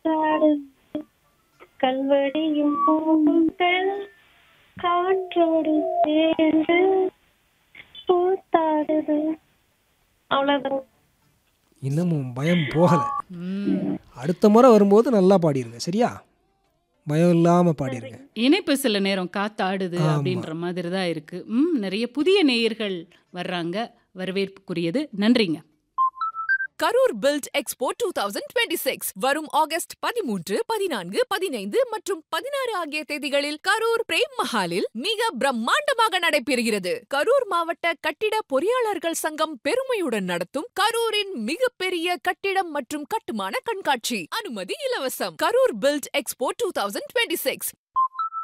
காத்தாடுது கல்வடியும் பூக்கள் காற்றோடு சேர்ந்து பூத்தாடுது அவ்வளவுதான் இன்னமும் பயம் போகலை ம். அடுத்த முறை வரும்போது நல்லா பாடிருங்க சரியா பயம் இல்லாமல் பாடிருங்க இணைப்பு சில நேரம் காத்தாடுது ஆமா. அப்படின்ற மாதிரி தான் இருக்கு ம் நிறைய புதிய நேயர்கள் வர்றாங்க வரவேற்புக்குரியது நன்றிங்க Karur build expo two thousand twenty six வரும் ஆகஸ்ட் பதிமூன்று பதினான்கு பதினைந்து மற்றும் பதினாறு ஆகிய தேதிகளில் கரூர் பிரேம் மஹாலில் மிக பிரம்மாண்டமாக நடைபெறுகிறது கரூர் மாவட்ட கட்டிட பொறியாளர்கள் சங்கம் பெருமையுடன் நடத்தும் கரூரின் மிகப்பெரிய கட்டிடம் மற்றும் கட்டுமான கண்காட்சி அனுமதி இலவசம் Karur build expo two thousand twenty six